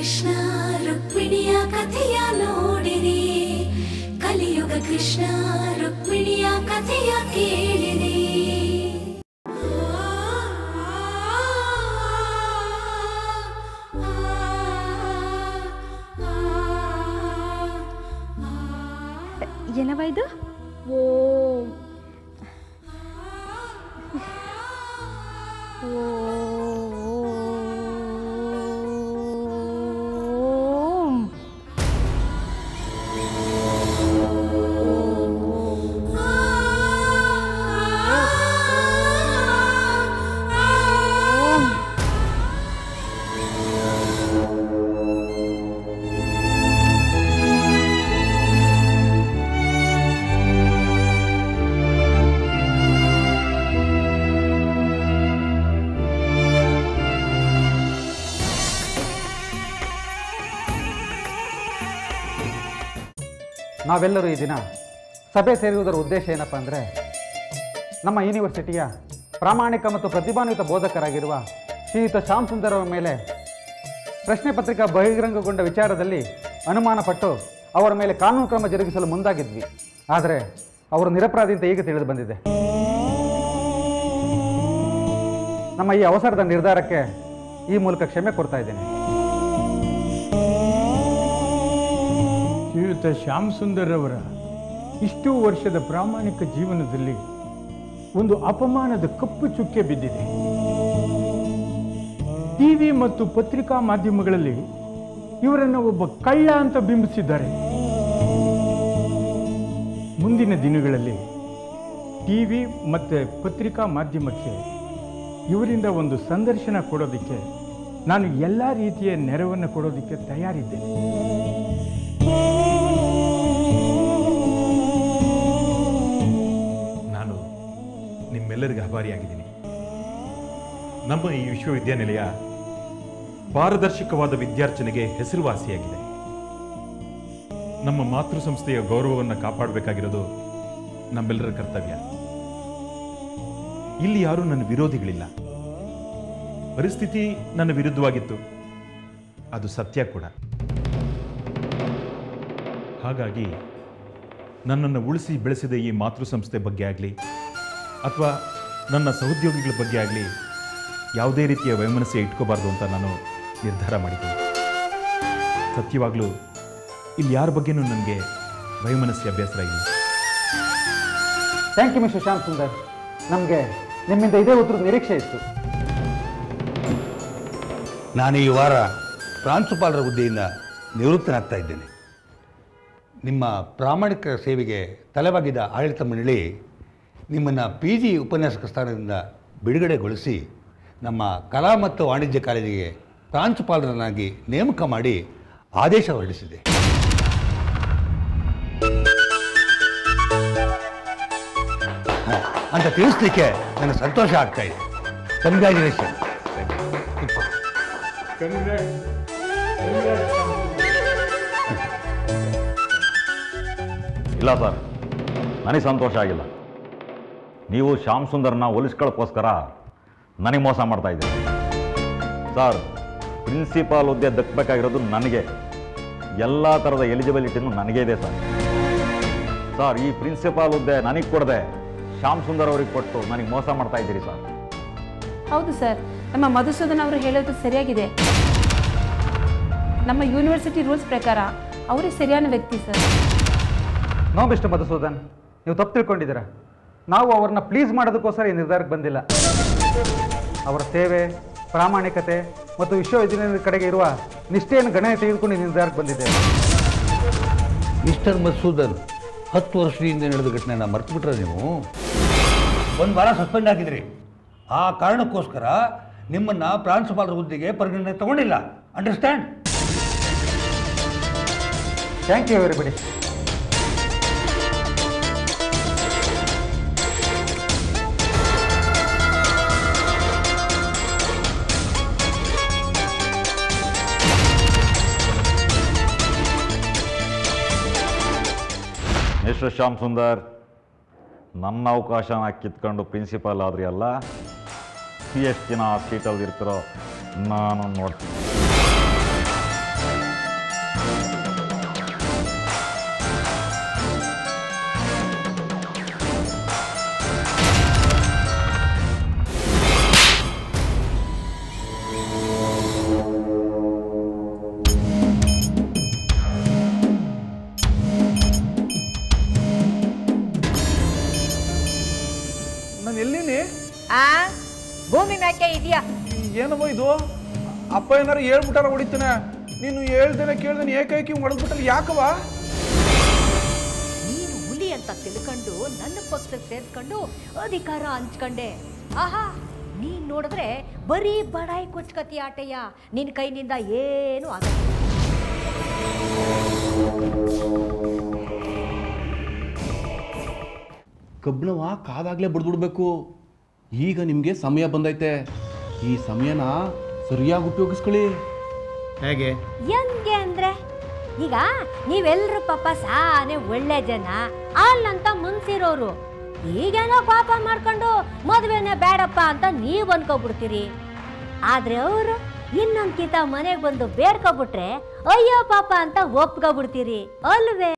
ಕೃಷ್ಣ ರುಕ್ಮಿಣಿಯ ಕಥೆಯ ನೋಡಿರಿ ಕಲಿಯುಗ ಕೃಷ್ಣ ರುಕ್ಮಿಣಿಯ ಕಥೆಯ ಕೇಳಿರಿ ಏನವ ಇದು ಓ ಓಂ ಓಂ ನಾವೆಲ್ಲರೂ ಈ ದಿನ ಸಭೆ ಸೇರುವುದರ ಉದ್ದೇಶ ಏನಪ್ಪ ಅಂದರೆ ನಮ್ಮ ಯೂನಿವರ್ಸಿಟಿಯ ಪ್ರಾಮಾಣಿಕ ಮತ್ತು ಪ್ರತಿಭಾನ್ವಿತ ಬೋಧಕರಾಗಿರುವ ಶ್ರೀಯುತ ಶ್ಯಾಮ್ ಸುಂದರ್ ಅವರ ಮೇಲೆ ಪ್ರಶ್ನೆ ಪತ್ರಿಕಾ ಬಹಿರಂಗಗೊಂಡ ವಿಚಾರದಲ್ಲಿ ಅನುಮಾನ ಪಟ್ಟು ಅವರ ಮೇಲೆ ಕಾನೂನು ಕ್ರಮ ಜರುಗಿಸಲು ಮುಂದಾಗಿದ್ವಿ ಆದರೆ ಅವರು ನಿರಪರಾಧಿ ಅಂತ ಈಗ ತಿಳಿದು ಬಂದಿದೆ ನಮ್ಮ ಈ ಅವಸರದ ನಿರ್ಧಾರಕ್ಕೆ ಈ ಮೂಲಕ ಕ್ಷಮೆ ಕೊಡ್ತಾ ಇದ್ದೇನೆ ಶ್ರೀಯುತ ಶ್ಯಾಮ್ ಸುಂದರ್ ಅವರ ಇಷ್ಟು ವರ್ಷದ ಪ್ರಾಮಾಣಿಕ ಜೀವನದಲ್ಲಿ ಒಂದು ಅಪಮಾನದ ಕಪ್ಪು ಚುಕ್ಕೆ ಬಿದ್ದಿದೆ ಟಿವಿ ಮತ್ತು ಪತ್ರಿಕಾ ಮಾಧ್ಯಮಗಳಲ್ಲಿ ಇವರನ್ನು ಒಬ್ಬ ಕಳ್ಳ ಅಂತ ಬಿಂಬಿಸಿದ್ದಾರೆ ಮುಂದಿನ ದಿನಗಳಲ್ಲಿ ಟಿವಿ ಮತ್ತು ಪತ್ರಿಕಾ ಮಾಧ್ಯಮಕ್ಕೆ ಇವರಿಂದ ಒಂದು ಸಂದರ್ಶನ ಕೊಡೋದಕ್ಕೆ ನಾನು ಎಲ್ಲ ರೀತಿಯ ನೆರವನ್ನು ಕೊಡೋದಕ್ಕೆ ತಯಾರಿದ್ದೇನೆ ನಾನು ನಿಮ್ಮೆಲ್ಲರಿಗೂ ಆಭಾರಿಯಾಗಿದ್ದೀನಿ ನಮ್ಮ ಈ ವಿಶ್ವವಿದ್ಯಾನಿಲಯ ಪಾರದರ್ಶಕವಾದ ವಿದ್ಯಾರ್ಚನೆಗೆ ಹೆಸರುವಾಸಿಯಾಗಿದೆ ನಮ್ಮ ಮಾತೃ ಸಂಸ್ಥೆಯ ಗೌರವವನ್ನು ಕಾಪಾಡಬೇಕಾಗಿರೋದು ನಮ್ಮೆಲ್ಲರ ಕರ್ತವ್ಯ ಇಲ್ಲಿ ಯಾರೂ ನನ್ನ ವಿರೋಧಿಗಳಿಲ್ಲ ಪರಿಸ್ಥಿತಿ ನನ್ನ ವಿರುದ್ಧವಾಗಿತ್ತು ಅದು ಸತ್ಯ ಕೂಡ ಹಾಗಾಗಿ ನನ್ನನ್ನು ಉಳಿಸಿ ಬೆಳೆಸಿದ ಈ ಮಾತೃ ಸಂಸ್ಥೆ ಬಗ್ಗೆ ಆಗಲಿ ಅಥವಾ ನನ್ನ ಸಹೋದ್ಯೋಗಿಗಳ ಬಗ್ಗೆ ಆಗಲಿ ಯಾವುದೇ ರೀತಿಯ ವೈಮನಸ್ಸೆ ಇಟ್ಕೋಬಾರ್ದು ಅಂತ ನಾನು ನಿರ್ಧಾರ ಮಾಡಿದ್ದೀನಿ ಸತ್ಯವಾಗಲೂ ಇಲ್ಲಿ ಯಾರ ಬಗ್ಗೆನೂ ನನಗೆ ವೈಮನಸ್ಸಿ ಅಭ್ಯಾಸ ಇಲ್ಲ thank you mister Shyam Sundar ನಮಗೆ ನಿಮ್ಮಿಂದ ಇದೇ ಉತ್ತರದ ನಿರೀಕ್ಷೆ ಇತ್ತು ನಾನು ಈ ವಾರ ಪ್ರಾಂಶುಪಾಲರ ಹುದ್ದೆಯಿಂದ ನಿವೃತ್ತನಾಗ್ತಾ ಇದ್ದೇನೆ ನಿಮ್ಮ ಪ್ರಾಮಾಣಿಕ ಸೇವೆಗೆ ತಲೆಬಾಗಿದ ಆಡಳಿತ ಮಂಡಳಿ ನಿಮ್ಮನ್ನು ಪಿ ಜಿ ಉಪನ್ಯಾಸಕ ಸ್ಥಾನದಿಂದ ಬಿಡುಗಡೆಗೊಳಿಸಿ ನಮ್ಮ ಕಲಾ ಮತ್ತು ವಾಣಿಜ್ಯ ಕಾಲೇಜಿಗೆ ಪ್ರಾಂಶುಪಾಲರನ್ನಾಗಿ ನೇಮಕ ಮಾಡಿ ಆದೇಶ ಹೊರಡಿಸಿದೆ ಹ, ಅಂತ ತಿಳಿಸ್ಲಿಕ್ಕೆ ನನಗೆ ಸಂತೋಷ ಆಗ್ತಾ ಇದೆ ಕಂಗ್ರ್ಯಾಚುಲೇಷನ್ ಇಲ್ಲ ಸರ್ ನನಗೆ ಸಂತೋಷ ಆಗಿಲ್ಲ ನೀವು ಶ್ಯಾಮ್ ಸುಂದರ್ನ ಒಲಿಸ್ಕೊಳ್ಳೋಕ್ಕೋಸ್ಕರ ನನಗೆ ಮೋಸ ಮಾಡ್ತಾ ಇದ್ದೀರಿ ಸರ್ ಪ್ರಿನ್ಸಿಪಾಲ್ ಹುದ್ದೆ ದಕ್ಕಬೇಕಾಗಿರೋದು ನನಗೆ ಎಲ್ಲ ಥರದ ಎಲಿಜಿಬಿಲಿಟಿನೂ ನನಗೇ ಇದೆ ಸರ್ ಸರ್ ಈ ಪ್ರಿನ್ಸಿಪಾಲ್ ಹುದ್ದೆ ನನಗೆ ಕೊಡದೆ ಶ್ಯಾಮ್ ಸುಂದರ್ ಅವ್ರಿಗೆ ಕೊಟ್ಟು ನನಗೆ ಮೋಸ ಮಾಡ್ತಾ ಇದ್ದೀರಿ ಸರ್ ಹೌದು ಸರ್ ನಮ್ಮ ಮಧುಸೂದನ್ ಅವರು ಹೇಳೋದು ಸರಿಯಾಗಿದೆ ನಮ್ಮ ಯೂನಿವರ್ಸಿಟಿ ರೂಲ್ಸ್ ಪ್ರಕಾರ ಅವರೇ ಸರಿಯಾದ ವ್ಯಕ್ತಿ ಸರ್ ನೋ ಮಿಸ್ಟರ್ ಮಧುಸೂದನ್ ನೀವು ತಪ್ಪು ತಿಳ್ಕೊಂಡಿದ್ದೀರಾ ನಾವು ಅವ್ರನ್ನ ಪ್ಲೀಸ್ ಮಾಡೋದಕ್ಕೋಸ್ಕರ ಈ ನಿರ್ಧಾರಕ್ಕೆ ಬಂದಿಲ್ಲ ಅವರ ಸೇವೆ ಪ್ರಾಮಾಣಿಕತೆ ಮತ್ತು ವಿಶ್ವವಿದ್ಯಾನಿಲಯದ ಕಡೆಗೆ ಇರುವ ನಿಷ್ಠೆಯನ್ನು ಗಣನೆ ತೆಗೆದುಕೊಂಡು ಈ ನಿರ್ಧಾರಕ್ಕೆ ಬಂದಿದ್ದೇವೆ ಮಿಸ್ಟರ್ ಮಸೂದನ್ ಹತ್ತು ವರ್ಷದಿಂದ ನಡೆದ ಘಟನೆನ ಮರ್ತು ಬಿಟ್ರೆ ನೀವು ಒಂದು ವಾರ ಸಸ್ಪೆಂಡ್ ಆಗಿದ್ರಿ ಆ ಕಾರಣಕ್ಕೋಸ್ಕರ ನಿಮ್ಮನ್ನ ಪ್ರಾಂಶುಪಾಲರ ಹುದ್ದೆಗೆ ಪರಿಗಣನೆ ತಗೊಂಡಿಲ್ಲ understand thank you everybody mister Shyam Sundar ನನ್ನ ಅವಕಾಶನ ಕಿತ್ಕೊಂಡು ಪ್ರಿನ್ಸಿಪಾಲ್ ಆದ್ರಿ ಅಲ್ಲ ಎಷ್ಟು ದಿನ ಆ ಸೀಟಲ್ಲಿ ಇರ್ತಾರೋ ನಾನು ನೋಡ್ತೀನಿ ಇದು ಅಪ್ಪ ಏನಾರು ಹೇಳ್ಬಿಟ್ಟಾರ ಹೊಡಿತಾನೆ ನೀನು ಹೇಳ್ದೇನೆ ಕೇಳ್ದೇನೆ ಏಕೈಕಿ ಹೊಡೆದ್ಬಿಟ್ಟಲ್ಲಿ ಯಾಕವ ನೀನು ಹುಲಿ ಅಂತ ತಿಳ್ಕೊಂಡು ನನ್ನ ಪಕ್ಷಕ್ಕೆ ಸೇರ್ಸ್ಕೊಂಡು ಅಧಿಕಾರ ಹಂಚ್ಕೊಂಡೆ ಆಹಾ ನೀನ್ ನೋಡಿದ್ರೆ ಬರೀ ಬಡಾಯಿ ಕೊಚ್ಕತಿ ಆಟಯ್ಯ ನಿನ್ನ ಕೈನಿಂದ ಏನು ಆಗಲ್ಲ ಕಬ್ಬಣವ ಕಾದಾಗಲೇ ಬಡ್ದ್ಬಿಡ್ಬೇಕು ಈಗ ನಿಮಗೆ ಸಮಯ ಬಂದೈತೆ ಈ ಸಮಯನ ಸರಿಯಾಗಿ ಉಪಯೋಗಿಸ್ಕೊಳ್ಳಿ ಹೇಗೆ ಹೆಂಗೆ ಅಂದ್ರೆ ಈಗ ನೀವೆಲ್ರೂ ಪಾಪ ಸಾನೆ ಒಳ್ಳೆ ಜನ ಅಲ್ಲಂತ ಮುನ್ಸಿರೋರು ಈಗೇನೋ ಪಾಪ ಮಾಡ್ಕೊಂಡು ಮದುವೆನೇ ಬೇಡಪ್ಪ ಅಂತ ನೀವು ಅನ್ಕೊಬಿಡ್ತೀರಿ ಆದ್ರೆ ಅವರು ಇನ್ನೊಂದ್ಕಿತ ಮನೆಗೆ ಬಂದು ಬೇಡ್ಕೊಬಿಟ್ರೆ ಅಯ್ಯೋ ಪಾಪ ಅಂತ ಒಪ್ಕೊಬಿಡ್ತೀರಿ ಅಲ್ವೇ